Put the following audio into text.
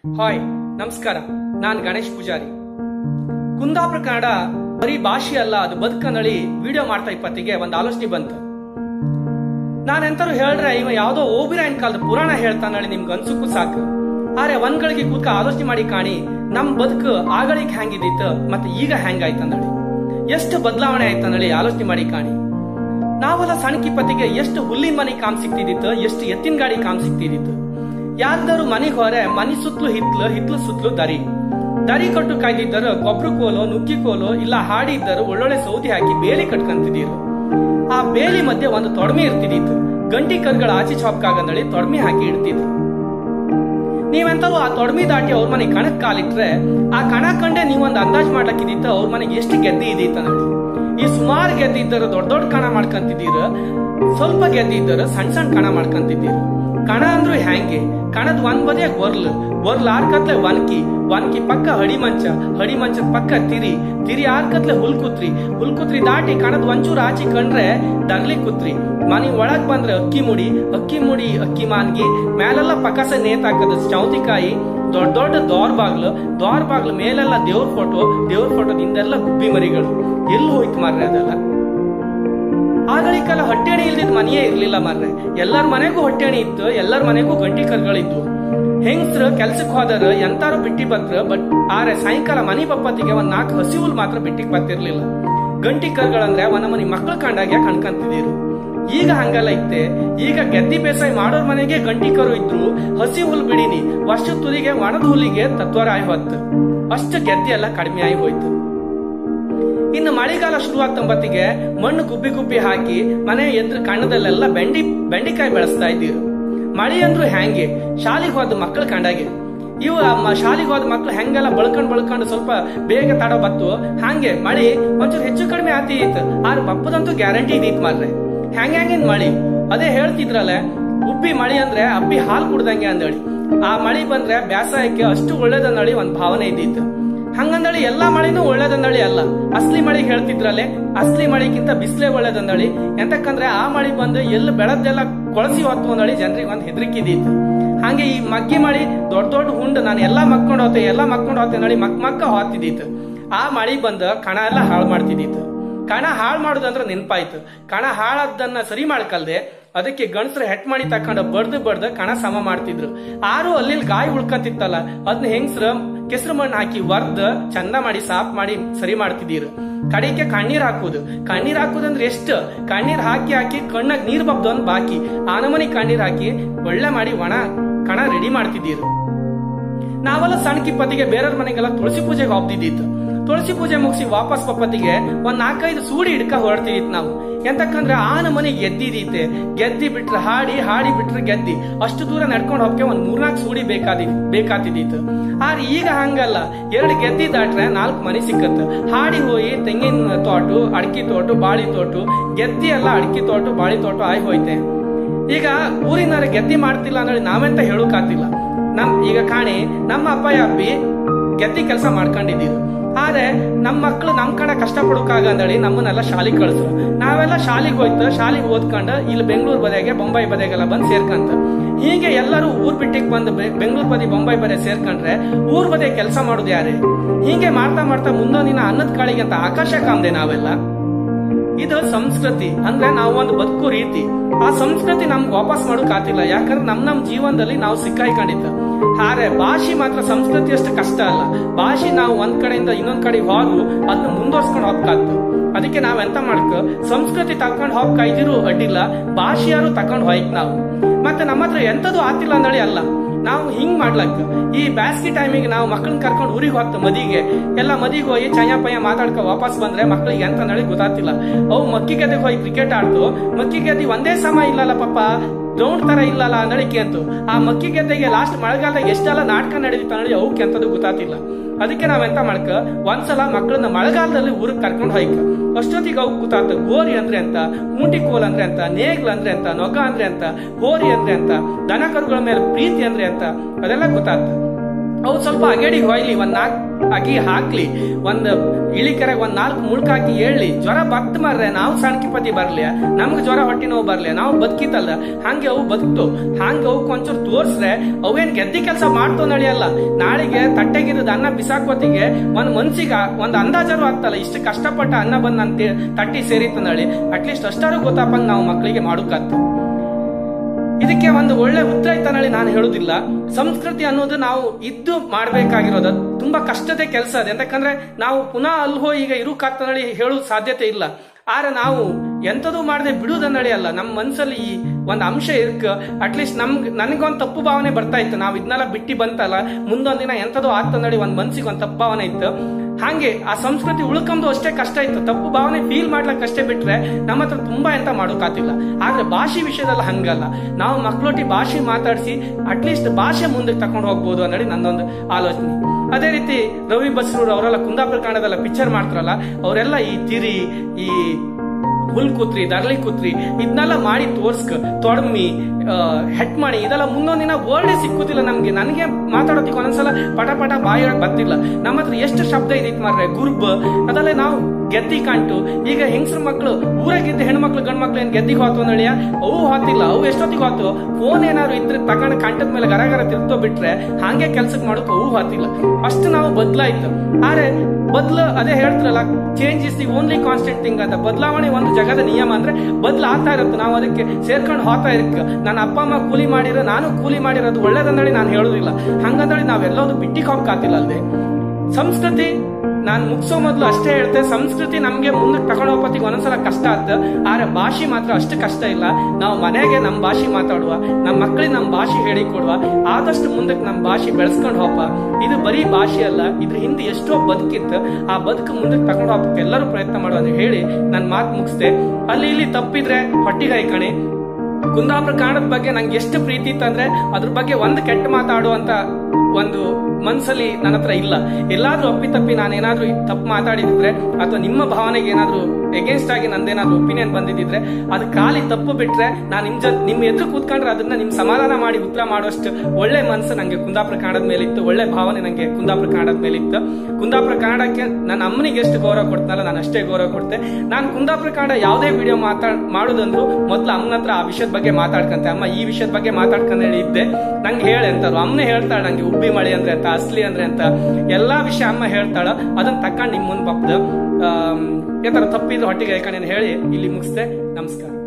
hi ನಮಸ್ಕಾರ ನಾನ್ ಗಣೇಶ್ ಪೂಜಾರಿ ಕುಂದಾಪುರ ಕನ್ನಡ ಬರೀ ಭಾಷೆ ಅಲ್ಲ ಅದು ಬದುಕಂದಳಿ ವಿಡಿಯೋ ಮಾಡ್ತಾ ಇಪ್ಪತ್ತಿಗೆ ಒಂದು ಆಲೋಚನೆ ಬಂತು ನಾನೆಂತಾರು ಹೇಳ್ರೆ ಇವ ಯಾವ್ದೋ ಓಬಿರಾಯನ್ ಕಾಲದ ಪುರಾಣ ಹೇಳ್ತಾನಳಿ ನಿಮ್ಗೆ ಅನ್ಸುಕ್ಕೂ ಸಾಕು ಆದ್ರೆ ಒಂದ್ಗಳಿಗೆ ಕೂತ್ಕ ಆಲೋಚನೆ ಮಾಡಿ ಕಾಣಿ ನಮ್ ಬದುಕು ಆಗಳಿಗ್ ಹೆಂಗಿದ್ದಿತ್ತು ಮತ್ತೆ ಈಗ ಹೆಂಗಾಯ್ತಂದಳಿ ಎಷ್ಟು ಬದಲಾವಣೆ ಆಯ್ತಂದಳಿ ಆಲೋಚನೆ ಮಾಡಿ ಕಾಣಿ ನಾವೆಲ್ಲ ಸಣ್ಣಕಿಪ್ಪತ್ತಿಗೆ ಎಷ್ಟು ಹುಲ್ಲಿನ ಮನೆ ಕಾಮ್ ಸಿಕ್ತಿದ್ದಿತ್ತು ಎಷ್ಟು ಎತ್ತಿನ ಗಾಡಿ ಕಾಮ್ ಸಿಕ್ತಿದ್ದಿತ್ತು ಯಾರ್ದಾರು ಮನೆಗೆ ಹೋರೆ ಮನಿ ಸುತ್ತಲೂ ಹಿತ್ಲು ಹಿತ್ಲು ಸುತ್ತಲೂ ದರಿ ದರಿ ಕಟ್ಟು ಕಾಯ್ದಿದ್ದರು ಕೊಬ್ರು ಕೋಲು ನುಕ್ಕಿ ಕೋಲು ಇಲ್ಲ ಹಾಡಿ ಇದ್ದರು ಒಳ್ಳೊಳ್ಳೆ ಸೌದಿ ಹಾಕಿ ಬೇಲಿ ಕಟ್ಕಂತಿದ್ದೀರು ಆ ಬೇಲಿ ಮಧ್ಯೆ ಒಂದು ತೊಡಮೆ ಇರ್ತಿದ್ದಿತ್ತು ಗಂಟಿ ಕಲ್ಗಳ ಆಚೆ ಚಾಪ್ಕಾಗಂದಳಿ ತೊಡಮೆ ಹಾಕಿ ಇಡ್ತಿದ್ರು ನೀವೆಂತಲೂ ಆ ತೊಡಮಿ ದಾಟಿ ಅವ್ರ ಮನೆ ಕಣಕ್ ಕಾಲಿಟ್ರೆ ಆ ಕಣ ಕಂಡೆ ನೀವೊಂದು ಅಂದಾಜ್ ಮಾಡ್ಲಕ್ಕಿದ್ದಿತ್ತು ಅವ್ರ ಮನೆಗೆ ಎಷ್ಟು ಗೆದ್ದೆ ಇದ್ದಿತ್ತ ನೋಡಿ ಈ ಸುಮಾರು ಗೆದ್ದೆ ಇದ್ದರು ದೊಡ್ಡ ದೊಡ್ಡ ಕಣ ಮಾಡ್ಕಂತಿದ್ದೀರ ಸ್ವಲ್ಪ ಗೆದ್ದೆ ಇದ್ದರು ಸಣ್ಣ ಸಣ್ಣ ಕಣ ಮಾಡ್ಕಂತಿದ್ದೀರ ಕಣ ಅಂದ್ರು ಹ್ಯಾಂಗೆ ಕಣದ ಒಂದ್ ಬದಿಯ ಗೊರ್ಲ್ ಗೊರ್ಲ್ ಆರ್ಕತ್ಲೆ ಒನ್ಕಿ ಒನ್ಕಿ ಪಕ್ಕ ಹಡಿ ಮಂಚ ಹಡಿ ಮಂಚದ ಪಕ್ಕ ತಿರಿ ತಿರಿ ಆರ್ಕತ್ಲೆ ಹುಲ್ಕುತ್ರಿ ಹುಲ್ಕುತ್ರಿ ದಾಟಿ ಕಣದ ಒಂಚೂರು ಆಚಿ ಕಂಡ್ರೆ ದರ್ಲಿ ಕುತ್ರಿ ಮನಿ ಒಳಗ್ ಬಂದ್ರೆ ಅಕ್ಕಿ ಮುಡಿ ಅಕ್ಕಿ ಮುಡಿ ಅಕ್ಕಿ ಮಾನ್ಗಿ ಮೇಲೆಲ್ಲ ಪಕಸ ನೇತಾಕದ ಚೌತಿಕಾಯಿ ದೊಡ್ಡ ದೊಡ್ಡ ದೋರ್ ಬಾಗ್ಲು ದೋರ್ ಬಾಗ್ಲು ಮೇಲೆಲ್ಲ ದೇವ್ರ ಫೋಟೋ ದೇವ್ರ ಫೋಟೋದಿಂದೆಲ್ಲ ಗುಬ್ಬಿ ಮರಿಗಳು ಎಲ್ಲಿ ಹೋಯ್ತು ಮಾರ್ರೆ ಅದೆಲ್ಲ ಆಗಳಿಗೆಲ್ಲ ಹೊಟ್ಟೆಣಿ ಇಲ್ದಿದ್ ಮನೆಯೇ ಇರ್ಲಿಲ್ಲ ಮಾರ್ರೆ ಎಲ್ಲರ ಮನೆಗೂ ಹೊಟ್ಟೆಣಿ ಇತ್ತು ಎಲ್ಲರ ಮನೆಗೂ ಗಂಟಿ ಕರ್ಗಳಿದ್ವು ಹೆಂಗ್ಸ್ರು ಕೆಲ್ಸಕ್ ಹೋದರ ಎಂತಾರು ಬಿಟ್ಟಿ ಬತ್ರ ಬಟ್ ಆರೆ ಸಾಯಂಕಾಲ ಮನಿ ಬಪ್ಪತ್ತಿಗೆ ಒಂದ್ ನಾಲ್ಕು ಹಸಿವುಲ್ ಮಾತ್ರ ಬಿಟ್ಟಿಗ್ ಬರ್ತಿರ್ಲಿಲ್ಲ ಗಂಟಿ ಕರ್ಗಳಂದ್ರೆ ಒಂದ ಮನಿ ಮಕ್ಳು ಕಂಡಾಗೆ ಕಣ್ಕಂತಿದ್ದೀರು ಈಗ ಹಂಗಲ್ಲ ಇತ್ತೆ ಈಗ ಗೆದ್ದಿ ಬೇಸಾಯ ಮಾಡೋರ್ ಮನೆಗೆ ಗಂಟಿ ಕರು ಇದ್ರು ಹಸಿ ಹುಲ್ ಬಿಡಿನಿ ವರ್ಷ ತುದಿಗೆ ಒಣದ ಹುಲ್ಲಿಗೆ ತತ್ವರ ಆಯ್ ಹೊತ್ತು ಅಷ್ಟು ಗೆದ್ದಿ ಎಲ್ಲ ಕಡಿಮೆ ಆಗಿ ಹೋಯ್ತು ಇನ್ನು ಮಳೆಗಾಲ ಶುರುವಾಗ್ತಂಬತ್ತಿಗೆ ಮಣ್ಣು ಗುಬ್ಬಿ ಗುಬ್ಬಿ ಹಾಕಿ ಮನೆ ಎದ್ರ ಕಣ್ಣದಲ್ಲೆಲ್ಲ ಬೆಂಡಿ ಬೆಂಡಿಕಾಯಿ ಬೆಳೆಸ್ತಾ ಇದ್ದೀರು ಮಳೆ ಅಂದ್ರು ಹ್ಯಾಂಗೆ ಶಾಲಿಗೆ ಹೋದ ಮಕ್ಕಳು ಕಂಡಾಗೆ ಇವು ಶಾಲಿಗೆ ಹೋದ ಮಕ್ಳು ಹೆಂಗೆಲ್ಲ ಬಳ್ಕೊಂಡ್ ಬಳ್ಕೊಂಡು ಸ್ವಲ್ಪ ಬೇಗ ತಡ ಬತ್ತು ಹಂಗೆ ಮಳಿ ಒಂಚೂರು ಹೆಚ್ಚು ಕಡಿಮೆ ಆತಿತ್ತು ಆದ್ರೆ ಬಪ್ಪದಂತೂ ಗ್ಯಾರಂಟಿ ಇದಿತ್ತು ಮಾರ್ರೆ ಹೆಂಗ ಹೆಂಗಿನ್ ಮಳಿ ಅದೇ ಹೇಳ್ತಿದ್ರಲ್ಲ ಉಪ್ಪಿ ಮಳಿ ಅಂದ್ರೆ ಅಪ್ಪಿ ಹಾಲು ಕುಡ್ದಂಗೆ ಅಂದಳಿ ಆ ಮಳಿ ಬಂದ್ರೆ ಬ್ಯಾಸಾಯಕ್ಕೆ ಅಷ್ಟು ಒಳ್ಳೇದಂದಳಿ ಒಂದ್ ಭಾವನೆ ಇದ್ದಿತ್ತು ಹಂಗಂದಳಿ ಎಲ್ಲಾ ಮಳಿನೂ ಒಳ್ಳೇದಂದಳಿ ಅಲ್ಲ ಅಸ್ಲಿ ಮಳಿಗೆ ಹೇಳ್ತಿದ್ರಲ್ಲೇ ಅಸ್ಲಿ ಮಳಿಗಿಂತ ಬಿಸ್ಲೇ ಒಳ್ಳೇದಂದಳಿ ಎಂತಕ್ಕಂದ್ರೆ ಆ ಮಳಿ ಬಂದು ಎಲ್ಲಿ ಬೆಳದ್ದೆಲ್ಲ ಕೊಳಸಿ ಹೊತ್ತು ಅಂದಳಿ ಜನರಿಗೆ ಒಂದ್ ಹೆದರಿಕಿದಿತ್ತು ಹಂಗೆ ಈ ಮಗ್ಗಿ ಮಳಿ ದೊಡ್ಡ ದೊಡ್ಡ ಹುಂಡ್ ನಾನು ಎಲ್ಲಾ ಮಕ್ಕೊಂಡ್ ಹೋತೆ ಎಲ್ಲಾ ಮಕ್ಕೊಂಡ್ ಹೋತೆ ನಳಿ ಮಕ್ ಮಕ್ಕ ಹೋತಿದ್ದಿತ್ತು ಆ ಮಳಿ ಬಂದ ಕಣ ಎಲ್ಲ ಹಾಳು ಮಾಡ್ತಿದ್ದಿತ್ತು ಕಣ ಹಾಳು ಮಾಡುದಂದ್ರ ನೆನಪಾಯ್ತು ಕಣ ಹಾಳಾದ್ದನ್ನ ಸರಿ ಮಾಡ್ಕಲ್ದೆ ಅದಕ್ಕೆ ಗಣಸರು ಹೆಟ್ ಮಾಡಿ ತಕೊಂಡ ಬಡ್ದು ಬಡ್ದು ಕಣ ಸಮ ಮಾಡ್ತಿದ್ರು ಆರು ಅಲ್ಲಿ ಗಾಯ ಉಳ್ಕಂತಿತ್ತಲ್ಲ ಅದನ್ನ ಹೆಂಗ್ಸ್ರ ಕೆಸರು ಮಣ್ಣು ಹಾಕಿ ವರ್ದ್ ಚಂದ ಮಾಡಿ ಸಾಫ್ ಮಾಡಿ ಸರಿ ಮಾಡ್ತಿದ್ದೀರು ಕಡೆಗೆ ಕಣ್ಣೀರ್ ಹಾಕುದು ಕಣ್ಣೀರ್ ಹಾಕುದಂದ್ರೆ ಎಷ್ಟು ಕಣ್ಣೀರ್ ಹಾಕಿ ಹಾಕಿ ಕಣ್ಣಾಗ ನೀರ್ ಬಬ್ದು ಒಂದ್ ಬಾಕಿ ಆನಮನಿ ಕಣ್ಣೀರ್ ಹಾಕಿ ಒಳ್ಳೆ ಮಾಡಿ ಒಣ ಕಣ ರೆಡಿ ಮಾಡ್ತಿದ್ದೀರು ನಾವೆಲ್ಲ ಸಣ್ಣ ಕಿಪ್ಪತ್ತಿಗೆ ಬೇರೆಯವ್ರ ಮನೆಗೆಲ್ಲ ತುಳಸಿ ಪೂಜೆಗೆ ಹೋಗ್ತಿದ್ದಿತ್ತು ತುಳಸಿ ಪೂಜೆ ಮುಗಿಸಿ ವಾಪಸ್ ಪಪ್ಪತ್ತಿಗೆ ಒಂದ್ ನಾಲ್ಕೈದು ಸೂಡಿ ಹಿಡ್ಕ ಹೊರಡ್ತಿದ್ದಿತ್ತು ನಾವು ಎಂತಕ್ಕಂದ್ರೆ ಆ ನಮನೆ ಗೆದ್ದಿದೀತೆ ಗೆದ್ದಿ ಬಿಟ್ರೆ ಹಾಡಿ ಹಾಡಿ ಬಿಟ್ರೆ ಗೆದ್ದಿ ಅಷ್ಟು ದೂರ ನಡ್ಕೊಂಡು ಹೋಗಕ್ಕೆ ಒಂದ್ ಮೂರ್ನಾಲ್ಕು ಸೂಡಿ ಬೇಕಾದಿ ಬೇಕಾತಿದ್ದಿತ್ತು ಆದ್ರೆ ಈಗ ಹಂಗಲ್ಲ ಎರಡು ಗೆದ್ದಿ ದಾಟ್ರೆ ನಾಲ್ಕು ಮನೆ ಸಿಕ್ಕತ್ತ ಹಾಡಿ ಹೋಗಿ ತೆಂಗಿನ ತೋಟು ಅಡಿಕೆ ತೋಟು ಬಾಳಿ ತೋಟು ಗೆದ್ದಿ ಎಲ್ಲ ಅಡಿಕೆ ತೋಟು ಬಾಳಿ ತೋಟು ಆಗಿ ಹೋಯ್ತೆ ಈಗ ಊರಿನಾರ ಗೆದ್ದಿ ಮಾಡ್ತಿಲ್ಲ ಅಂದ್ರೆ ನಾವೆಂತ ಹೇಳೋಕಾತಿಲ್ಲ ನಮ್ ಈಗ ಕಾಣಿ ನಮ್ಮ ಅಪ್ಪಯ್ಯ ಅಪ್ಪಿ ಗೆದ್ದಿ ಕೆಲಸ ಮಾಡ್ಕೊಂಡಿದ್ದೀರು ಆದ್ರೆ ನಮ್ ಮಕ್ಳು ನಮ್ ಕಡೆ ಕಷ್ಟ ಪಡೋಕಾಗ ಅಂದಳಿ ನಮ್ಮನ್ನೆಲ್ಲ ಶಾಲೆಗೆ ಕಳ್ಸು ನಾವೆಲ್ಲ ಶಾಲೆಗೆ ಹೋಯ್ತು ಶಾಲೆಗೆ ಓದ್ಕೊಂಡು ಇಲ್ಲಿ ಬೆಂಗಳೂರು ಬದಿಯಾಗೆ ಬೊಂಬೈ ಬದಿಯಾಗೆಲ್ಲ ಬಂದ್ ಸೇರ್ಕಂತ ಹೀಗೆ ಎಲ್ಲರೂ ಊರ್ ಬಿಟ್ಟಿಗೆ ಬಂದು ಬೆಂಗಳೂರು ಬದಿ ಬೊಂಬೈ ಬದಿ ಸೇರ್ಕೊಂಡ್ರೆ ಊರ್ ಬದಿ ಕೆಲಸ ಮಾಡೋದು ಯಾರೇ ಹೀಗೆ ಮಾಡ್ತಾ ಮಾಡ್ತಾ ಮುಂದೊಂದಿನ ಅನ್ನದ ಕಾಳಿಗೆ ಅಂತ ಆಕಾಶ ಕಾಮ್ದೆ ನಾವೆಲ್ಲ ಇದು ಸಂಸ್ಕೃತಿ ಅಂದ್ರೆ ನಾವು ಒಂದು ಬದುಕು ರೀತಿ ಆ ಸಂಸ್ಕೃತಿ ನಮ್ಗೆ ವಾಪಸ್ ಮಾಡೋಕ್ ಆತಿಲ್ಲ ಯಾಕಂದ್ರೆ ನಮ್ ನಮ್ ಜೀವನದಲ್ಲಿ ನಾವು ಸಿಕ್ಕಾಯ್ಕೊಂಡಿದ್ದ ಹಾರೆ ಭಾಷೆ ಮಾತ್ರ ಸಂಸ್ಕೃತಿ ಅಷ್ಟು ಕಷ್ಟ ಅಲ್ಲ ಭಾಷೆ ನಾವು ಒಂದ್ ಕಡೆಯಿಂದ ಇನ್ನೊಂದ್ ಕಡೆ ಹೋಗು ಅದನ್ನ ಮುಂದುವರ್ಸ್ಕೊಂಡು ಹೋಗ್ಕಾಗ್ತು ಅದಕ್ಕೆ ನಾವ್ ಎಂತ ಮಾಡ್ಕ ಸಂಸ್ಕೃತಿ ತಕೊಂಡ್ ಹೋಗ್ ಕಾಯ್ದಿರು ಅಡ್ಡಿಲ್ಲ ಭಾಷೆಯಾರು ತಕೊಂಡ್ ಹೋಯ್ಕ್ ನಾವು ಮತ್ತೆ ನಮ್ಮ ಹತ್ರ ಎಂತದು ಆತಿಲ್ಲ ಅಂದಳಿ ಅಲ್ಲ ನಾವು ಹಿಂಗ್ ಮಾಡ್ಲಕ್ ಈ ಬ್ಯಾಸ್ಗಿ ಟೈಮಿಗೆ ನಾವು ಮಕ್ಕಳನ್ನ ಕರ್ಕೊಂಡು ಊರಿಗೆ ಹೋಗ್ತ ಮದಿಗೆ ಎಲ್ಲ ಮದಿಗೆ ಹೋಗಿ ಚಯ ಪಯ ಮಾತಾಡ್ಕೊ ವಾಪಸ್ ಬಂದ್ರೆ ಮಕ್ಳಿಗೆ ಎಂತ ನಳಿ ಗೊತ್ತಾತಿಲ್ಲ ಅವು ಮಕ್ಕಿ ಗೆದ್ದೆಗೆ ಹೋಗಿ ಕ್ರಿಕೆಟ್ ಆಡ್ತು ಮಕ್ಕಿ ಗೆದ್ದಿ ಒಂದೇ ಸಮ ಇಲ್ಲಲ್ಲ ಪಾಪ ಗ್ರೌಂಡ್ ತರ ಇಲ್ಲಲ್ಲ ನಳಿಕೆ ಅಂತು ಆ ಮಕ್ಕಿ ಗೆದ್ದೆಗೆ ಲಾಸ್ಟ್ ಮಳೆಗಾಲದಾಗ ಎಷ್ಟೆಲ್ಲ ನಾಟಕ ನಡೆದಿತ್ತು ನಳಿ ಅವಕ್ಕೆ ಎಂತದು ಗೊತ್ತಾತಿಲ್ಲ ಅದಕ್ಕೆ ನಾವೆಂತ ಮಾಡ್ಕ ಒಂದ್ಸಲ ಮಕ್ಕಳನ್ನ ಮಳೆಗಾಲದಲ್ಲಿ ಊರಿಗೆ ಕರ್ಕೊಂಡು ಹೋಯ್ಕ ಅಷ್ಟೊತ್ತಿಗೆ ಅವು ಗೊತ್ತಾತ ಗೋರಿ ಅಂದ್ರೆ ಅಂತ ಮೂಟಿ ಕೋಲ್ ಅಂದ್ರೆ ಅಂತ ನೇಗ್ಲ ಅಂದ್ರೆ ಅಂತ ನೊಗ ಅಂದ್ರೆ ಅಂತ ಹೋರಿ ಅಂದ್ರೆ ಅಂತ ದನ ಕರುಗಳ ಮೇಲೆ ಪ್ರೀತಿ ಅಂದ್ರೆ ಅಂತ ಅದೆಲ್ಲ ಗೊತ್ತಾತ ಅವು ಸ್ವಲ್ಪ ಅಗೇಡಿಗೆ ಹೊಯ್ಲಿ ಒಂದ್ ನಾಲ್ಕು ಅಗಿ ಹಾಕ್ಲಿ ಒಂದ್ ಇಳಿಕೆರೆಗೆ ಒಂದ್ ನಾಲ್ಕು ಮುಳ್ಕ ಹಾಕಿ ಹೇಳಿ ಜ್ವರ ಬತ್ ಮಾರ್ರೆ ನಾವು ಸಣ್ಕಿಪತಿ ಬರ್ಲಿ ನಮ್ಗೆ ಜ್ವರ ಹೊಟ್ಟೆ ನೋವು ಬರ್ಲಿ ನಾವು ಬದುಕಿತಲ್ಲ ಹಂಗೆ ಅವು ಬದುಕ್ತು ಹಂಗೆ ಅವು ಒಂಚೂರು ತೋರ್ಸ್ರೆ ಅವೇನ್ ಗೆದ್ದಿ ಕೆಲಸ ಮಾಡ್ತೋ ನಳಿಯಲ್ಲ ನಾಳೆಗೆ ತಟ್ಟೆಗಿರದ ಅನ್ನ ಬಿಸಾಕೋತಿಗೆ ಒಂದ್ ಮನ್ಸಿಗ ಒಂದ್ ಅಂದಾಜರು ಆಗ್ತಲ್ಲ ಇಷ್ಟು ಕಷ್ಟಪಟ್ಟ ಅನ್ನ ಬಂದ್ ಅಂತ ತಟ್ಟಿ ಸೇರಿತ್ತು ನಳಿ ಅಟ್ಲೀಸ್ಟ್ ಅಷ್ಟಾರು ಗೊತ್ತಾಪಂಗ್ ನಾವು ಮಕ್ಕಳಿಗೆ ಮಾಡೋಕಾತ್ತು ಇದಕ್ಕೆ ಒಂದು ಒಳ್ಳೆ ಉತ್ತರ ಐತನಳಿ ನಾನು ಹೇಳುದಿಲ್ಲ ಸಂಸ್ಕೃತಿ ಅನ್ನೋದು ನಾವು ಇದ್ದು ಮಾಡ್ಬೇಕಾಗಿರೋದು ತುಂಬಾ ಕಷ್ಟದ ಕೆಲಸ ಅದು ಯಾಕಂದ್ರೆ ನಾವು ಪುನಃ ಅಲ್ಹೋ ಈಗ ಇರುಕಾಗ್ತನಳಿ ಹೇಳೋದು ಸಾಧ್ಯತೆ ಇಲ್ಲ ಆದ್ರೆ ನಾವು ಎಂಥದೂ ಮಾಡದೆ ಬಿಡುವುದನ್ನಳಿ ಅಲ್ಲ ನಮ್ಮ ಮನ್ಸಲ್ಲಿ ಈ ಒಂದು ಅಂಶ ಇರ್ಕ ಅಟ್ಲೀಸ್ಟ್ ನಮ್ಗೆ ನನಗೊಂದು ತಪ್ಪು ಭಾವನೆ ಬರ್ತಾ ಇತ್ತು ನಾವು ಇದನ್ನೆಲ್ಲ ಬಿಟ್ಟಿ ಬಂತಲ್ಲ ಮುಂದೊಂದ್ ದಿನ ಎಂಥದೋ ಆಗ್ತಂದಳಿ ಒಂದ್ ಮನ್ಸಿಗೆ ಒಂದು ತಪ್ಪು ಭಾವನೆ ಇತ್ತು ಹಾಗೆ ಆ ಸಂಸ್ಕೃತಿ ಉಳ್ಕೊಂಡು ಅಷ್ಟೇ ಕಷ್ಟ ಇತ್ತು ತಪ್ಪು ಭಾವನೆ ಫೀಲ್ ಮಾಡ್ಲಕ್ ಅಷ್ಟೇ ಬಿಟ್ರೆ ನಮ್ಮ ಹತ್ರ ತುಂಬಾ ಎಂತ ಮಾಡೋಕಾತಿಲ್ಲ ಆದ್ರೆ ಭಾಷೆ ವಿಷಯದಲ್ಲಿ ಹಂಗಲ್ಲ ನಾವು ಮಕ್ಳೊಟ್ಟಿ ಭಾಷೆ ಮಾತಾಡಿಸಿ ಅಟ್ಲೀಸ್ಟ್ ಭಾಷೆ ಮುಂದಕ್ಕೆ ತಕೊಂಡು ಹೋಗ್ಬೋದು ಅನ್ನೋದು ನನ್ನೊಂದು ಆಲೋಚನೆ ಅದೇ ರೀತಿ ರವಿ ಬಸ್ರೂರ್ ಅವರೆಲ್ಲ ಕುಂದಾಪುರ ಕಾಂಡದೆಲ್ಲ ಪಿಕ್ಚರ್ ಮಾಡ್ತಾರಲ್ಲ ಅವರೆಲ್ಲ ಈ ತಿರಿ ಈ ಹುಲ್ ಕುತ್ರಿ ದರ್ಲಿ ಕುತ್ರಿ ಇದನ್ನೆಲ್ಲ ಮಾಡಿ ತೋರ್ಸ್ಕ ತೊಡಮಿ ಹೆಟ್ಮಣಿ ಇದೆಲ್ಲ ಮುಂದೊಂದಿನ ವರ್ಡೇ ಸಿಕ್ಕುದಿಲ್ಲ ನಮ್ಗೆ ನನಗೆ ಮಾತಾಡೋದಕ್ಕೆ ಒಂದೊಂದ್ಸಲ ಪಟ ಪಟ ಬಾಯಿ ಬರ್ತಿಲ್ಲ ನಮ್ಮ ಹತ್ರ ಎಷ್ಟು ಶಬ್ದ ಇದೈತ್ ಮಾರ್ರೆ ಗುರ್ಬ್ ಅದೆಲ್ಲ ನಾವು ಗೆದ್ದಿ ಕಾಣ್ತು ಈಗ ಹೆಂಗಸ್ರ ಮಕ್ಳು ಊರಾಗಿದ್ದ ಹೆಣ್ಮಕ್ಳು ಗಂಡ್ ಮಕ್ಳು ಏನ್ ಗೆದ್ದಿಗೆ ಹೋತು ನಳಿಯ ಅವು ಹೋತಿಲ್ಲ ಅವು ಎಷ್ಟೊತ್ತಿಗೆ ಹೋತು ಫೋನ್ ಏನಾದ್ರು ಇದ್ರೆ ತಗೊಂಡ್ ಕಂಠದ ಮೇಲೆ ಗರ ಗರ ತಿರ್ತೋ ಬಿಟ್ರೆ ಹಾಗೆ ಕೆಲ್ಸಕ್ಕೆ ಮಾಡೋಕೆ ಅವು ಹೋತಿಲ್ಲ ಅಷ್ಟು ನಾವು ಬದ್ಲಾಯ್ತು ಆದ್ರೆ ಬದ್ಲು ಅದೇ ಹೇಳ್ತಾರಲ್ಲ change is the only constant thing ಅಂತ ಬದಲಾವಣೆ ಒಂದು ಜಗದ ನಿಯಮ ಅಂದ್ರೆ ಬದಲಾಗ್ತಾ ಇರುತ್ತೆ ನಾವು ಅದಕ್ಕೆ ಸೇರ್ಕೊಂಡು ಹೋಗ್ತಾ ಇರಕ್ಕ ನನ್ನ ಅಪ್ಪ ಅಮ್ಮ ಕೂಲಿ ಮಾಡಿರೋ ನಾನು ಕೂಲಿ ಮಾಡಿರೋದು ಒಳ್ಳೇದಂದಳಿ ನಾನು ಹೇಳುದಿಲ್ಲ ಹಂಗಂದಳಿ ನಾವೆಲ್ಲದು ಬಿಟ್ಟಿಗೆ ಹೋಗಕ್ಕಾತಿಲ್ಲ ಅಲ್ದೆ ಸಂಸ್ಕೃತಿ ನಾನು ಮುಗಿಸೋ ಮೊದಲು ಅಷ್ಟೇ ಹೇಳ್ತೆ ಸಂಸ್ಕೃತಿ ನಮ್ಗೆ ಮುಂದಕ್ಕೆ ತಗೊಂಡು ಹೋಗೋತಿಗೆ ಒಂದೊಂದ್ಸಲ ಕಷ್ಟ ಆತ ಆದ್ರೆ ಭಾಷೆ ಮಾತ್ರ ಅಷ್ಟು ಕಷ್ಟ ಇಲ್ಲ ನಾವು ಮನೆಗೆ ನಮ್ಮ ಭಾಷೆ ಮಾತಾಡುವ ನಮ್ಮ ಮಕ್ಕಳಿಗೆ ನಮ್ಮ ಭಾಷೆ ಹೇಳಿ ಕೊಡುವ ಆದಷ್ಟು ಮುಂದಕ್ಕೆ ನಮ್ಮ ಭಾಷೆ ಬೆಳೆಸ್ಕೊಂಡು ಹೋಪ ಇದು ಬರೀ ಭಾಷೆ ಅಲ್ಲ ಇದ್ರ ಹಿಂದೆ ಎಷ್ಟೋ ಬದುಕಿತ್ತು ಆ ಬದುಕು ಮುಂದಕ್ಕೆ ತಗೊಂಡು ಹೋಗಕ್ಕೆ ಎಲ್ಲರೂ ಪ್ರಯತ್ನ ಮಾಡೋದು ಹೇಳಿ ನನ್ನ ಮಾತು ಮುಗಿಸ್ದೆ ಅಲ್ಲಿ ಇಲ್ಲಿ ತಪ್ಪಿದ್ರೆ ಹೊಟ್ಟಿಗೆ ಹಾಯ್ಕಣಿ ಕುಂದಾಪುರ ಕಾಣದ ಬಗ್ಗೆ ನಂಗೆ ಎಷ್ಟು ಪ್ರೀತಿ ಇತ್ತಂದ್ರೆ ಅದ್ರ ಬಗ್ಗೆ ಒಂದು ಕೆಟ್ಟ ಮಾತಾಡುವಂತ ಒಂದು ಮನ್ಸಲ್ಲಿ ನನ್ನ ಹತ್ರ ಇಲ್ಲ ಎಲ್ಲಾದ್ರೂ ಅಪ್ಪಿ ತಪ್ಪಿ ನಾನೇನಾದ್ರೂ ತಪ್ಪು ಮಾತಾಡಿದ್ರೆ ಅಥವಾ ನಿಮ್ಮ ಭಾವನೆಗೆ ಏನಾದ್ರೂ ಎಗೇನ್ಸ್ಟ್ ಆಗಿ ನಂದೇನಾದ್ರೂ ಒಪಿನಿಯನ್ ಬಂದಿದ್ರೆ ಅದು ಖಾಲಿ ತಪ್ಪು ಬಿಟ್ರೆ ನಾನು ನಿಮ್ ಜೊತೆ ನಿಮ್ ಎದುರು ಕೂತ್ಕೊಂಡ್ರೆ ಅದನ್ನ ನಿಮ್ ಸಮಾಧಾನ ಮಾಡಿ ಉತ್ತರ ಮಾಡುವಷ್ಟು ಒಳ್ಳೆ ಮನಸ್ಸು ನಂಗೆ ಕುಂದಾಪುರ ಕನ್ನಡದ ಮೇಲೆ ಇತ್ತು ಒಳ್ಳೆ ಭಾವನೆ ನಂಗೆ ಕುಂದಾಪುರ ಕನ್ನಡದ ಮೇಲೆ ಇತ್ತು ಕುಂದಾಪುರ ಕನ್ನಡಕ್ಕೆ ನನ್ನ ಅಮ್ಮನಿಗೆ ಎಷ್ಟು ಗೌರವ ಕೊಡ್ತಾನಲ್ಲ ನಾನು ಅಷ್ಟೇ ಗೌರವ ಕೊಡ್ತೆ ನಾನು ಕುಂದಾಪುರ ಕನ್ನಡ ಯಾವುದೇ ವಿಡಿಯೋ ಮಾತಾಡ್ ಮಾಡೋದಂದ್ರು ಮೊದ್ಲು ಅಮ್ಮನ ಹತ್ರ ಆ ವಿಷಯದ ಬಗ್ಗೆ ಮಾತಾಡ್ಕಂತೆ ಅಮ್ಮ ಈ ವಿಷಯದ ಬಗ್ಗೆ ಮಾತಾಡ್ಕೊಂಡ್ ಹೇಳಿ ಇದ್ದೆ ನಂಗೆ ಹೇಳಿ ಅಂತಾರು ಅಮ್ಮನೇ ಹೇಳ್ತಾಳೆ ನಂಗೆ ಉಬ್ಬಿ ಮಳೆ ಅಂದ್ರೆ ಅಂತ ಅಸ್ಲಿ ಅಂದ್ರೆ ಅಂತ ಎಲ್ಲಾ ವಿಷಯ ಅಮ್ಮ ಹೇಳ್ತಾಳ ಅದನ್ನ ತಕೊಂಡ್ ನಿಮ್ ಮುಂದ್ ಬಪ್ದ ಯಾತರ ತಪ್ಪಿದ್ರು ಹೊಟ್ಟಿಗೆ ಯಾಕಂಡ್ ಹೇಳಿ ಇಲ್ಲಿ ಮುಗಿಸ್ದೆ ನಮಸ್ಕಾರ